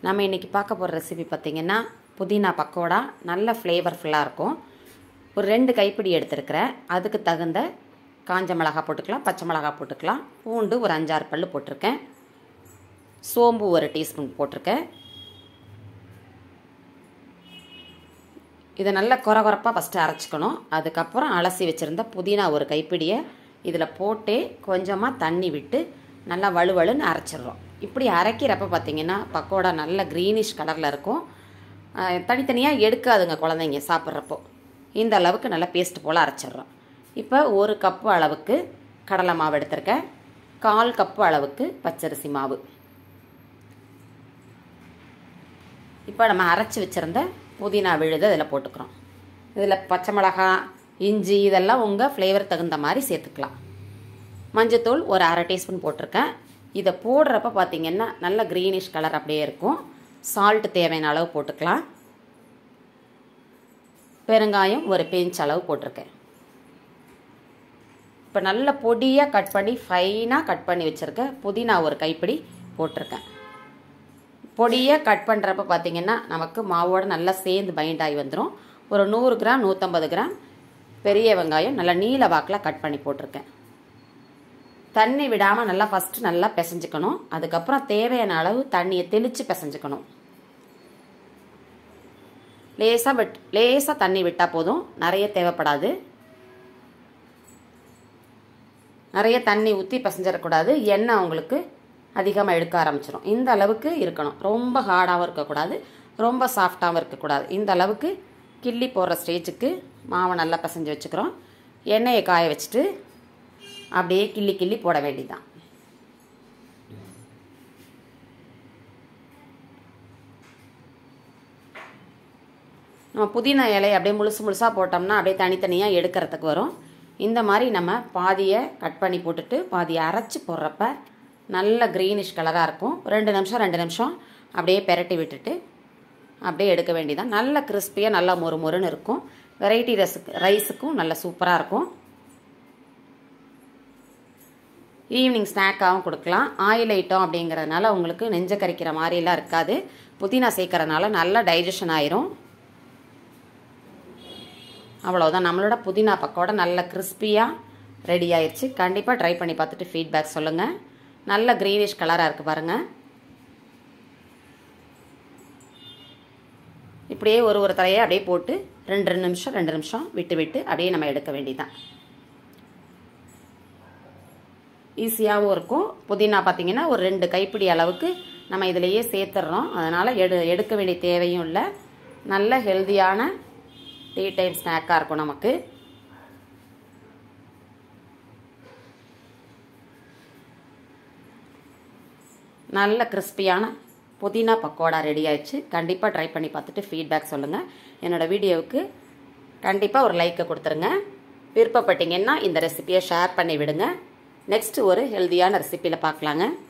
நம்ம இன்றைக்கி பார்க்க போகிற ரெசிபி பார்த்திங்கன்னா புதினா பக்கோடா நல்ல ஃப்ளேவர்ஃபுல்லாக இருக்கும் ஒரு ரெண்டு கைப்பிடி எடுத்துருக்கிறேன் அதுக்கு தகுந்த காஞ்ச மிளகா போட்டுக்கலாம் பச்சை மிளகா போட்டுக்கலாம் பூண்டு ஒரு அஞ்சாறு பல் போட்டிருக்கேன் சோம்பு ஒரு டீஸ்பூன் போட்டிருக்கேன் இதை நல்லா குறை குறைப்பாக ஃபஸ்ட்டு அரைச்சிக்கணும் அதுக்கப்புறம் அலசி வச்சுருந்த புதினா ஒரு கைப்பிடியை இதில் போட்டு கொஞ்சமாக தண்ணி விட்டு நல்லா வலுவலுன்னு அரைச்சிடுறோம் இப்படி அரைக்கிறப்ப பார்த்திங்கன்னா பக்கோடா நல்ல க்ரீனிஷ் கலரில் இருக்கும் தனித்தனியாக எடுக்காதுங்க குழந்தைங்க சாப்பிட்றப்போ இந்த அளவுக்கு நல்லா பேஸ்ட் போல் அரைச்சிட்றோம் இப்போ ஒரு கப்பு அளவுக்கு கடலை மாவு எடுத்திருக்கேன் கால் கப்பு அளவுக்கு பச்சரிசி மாவு இப்போ நம்ம அரைச்சி வச்சுருந்த புதினா விழுது இதில் போட்டுக்கிறோம் இதில் பச்சை மிளகா இஞ்சி இதெல்லாம் உங்கள் ஃப்ளேவர் தகுந்த மாதிரி சேர்த்துக்கலாம் மஞ்சத்தூள் ஒரு அரை டீஸ்பூன் போட்டிருக்கேன் இதை போடுறப்ப பார்த்திங்கன்னா நல்ல க்ரீனிஷ் கலர் அப்படியே இருக்கும் சால்ட்டு தேவையான அளவு போட்டுக்கலாம் பெருங்காயம் ஒரு பிஞ்ச் அளவு போட்டிருக்கேன் இப்போ நல்ல பொடியாக கட் பண்ணி ஃபைனாக கட் பண்ணி வச்சுருக்கேன் புதினா ஒரு கைப்பிடி போட்டிருக்கேன் பொடியாக கட் பண்ணுறப்ப பார்த்திங்கன்னா நமக்கு மாவோடு நல்லா சேர்ந்து பைண்ட் ஆகி வந்துடும் ஒரு நூறு கிராம் நூற்றம்பது கிராம் பெரிய வெங்காயம் நல்லா நீல வாக்கில் கட் பண்ணி போட்டிருக்கேன் தண்ணி விடாமல் நல்லா ஃபஸ்ட்டு நல்லா பிசைஞ்சுக்கணும் அதுக்கப்புறம் தேவையான அளவு தண்ணியை தெளித்து பிசைஞ்சுக்கணும் லேசாக விட் லேசாக தண்ணி விட்டால் போதும் நிறைய தேவைப்படாது நிறைய தண்ணி ஊற்றி பிசைஞ்சிடக்கூடாது எண்ணெய் உங்களுக்கு அதிகமாக எடுக்க ஆரம்பிச்சிடும் இந்த அளவுக்கு இருக்கணும் ரொம்ப ஹார்டாகவும் இருக்கக்கூடாது ரொம்ப சாஃப்டாகவும் இருக்கக்கூடாது இந்த அளவுக்கு கிள்ளி போடுற ஸ்டேஜுக்கு மாவை நல்லா பிசைஞ்சு வச்சுக்கிறோம் எண்ணெயை காய வச்சுட்டு அப்படியே கிள்ளி கிள்ளி போட வேண்டியதான் நம்ம புதினா இலையை அப்படியே முழுசு முழுசாக போட்டோம்னா அப்படியே தனித்தனியாக எடுக்கிறதுக்கு வரும் இந்த மாதிரி நம்ம பாதியை கட் பண்ணி போட்டுட்டு பாதியை அரைச்சி போடுறப்ப நல்ல க்ரீனிஷ் கலராக இருக்கும் ரெண்டு நிமிஷம் ரெண்டு நிமிஷம் அப்படியே பெரட்டி விட்டுட்டு அப்படியே எடுக்க வேண்டியதான் நல்ல கிறிஸ்பியாக நல்லா மொறு மொறுன்னு இருக்கும் வெரைட்டி ரஸுக்கு ரைஸுக்கும் நல்ல சூப்பராக இருக்கும் ஈவினிங் ஸ்நாக்காகவும் கொடுக்கலாம் ஆயில் ஐட்டம் அப்படிங்கிறதுனால உங்களுக்கு நெஞ்ச கறிக்கிற மாதிரிலாம் இருக்காது புதினா சேர்க்கறதுனால நல்லா டைஜஷன் ஆயிரும் அவ்வளோதான் நம்மளோட புதினா பக்கோட நல்ல கிறிஸ்பியாக ரெடி ஆயிடுச்சு கண்டிப்பாக ட்ரை பண்ணி பார்த்துட்டு ஃபீட்பேக் சொல்லுங்கள் நல்ல க்ரீனிஷ் கலராக இருக்குது பாருங்கள் இப்படியே ஒரு ஒரு தலையை அப்படியே போட்டு ரெண்டு ரெண்டு நிமிஷம் ரெண்டு நிமிஷம் விட்டு விட்டு அப்படியே நம்ம எடுக்க வேண்டியதான் ஈஸியாகவும் இருக்கும் புதினா பார்த்திங்கன்னா ஒரு ரெண்டு கைப்பிடி அளவுக்கு நம்ம இதிலையே சேர்த்துடுறோம் அதனால் எடு எடுக்க வேண்டிய தேவையும் இல்லை நல்ல ஹெல்த்தியான டீ டைம் ஸ்நாக்காக இருக்கும் நமக்கு நல்ல கிறிஸ்பியான புதினா பக்கோடா ரெடி ஆயிடுச்சு கண்டிப்பாக ட்ரை பண்ணி பார்த்துட்டு ஃபீட்பேக் சொல்லுங்கள் என்னோடய வீடியோவுக்கு கண்டிப்பாக ஒரு லைக்கை கொடுத்துருங்க விருப்பப்பட்டீங்கன்னா இந்த ரெசிப்பியை ஷேர் பண்ணி விடுங்க நெக்ஸ்ட் ஒரு ஹெல்த்தியான ரெசிப்பியில் பார்க்கலாங்க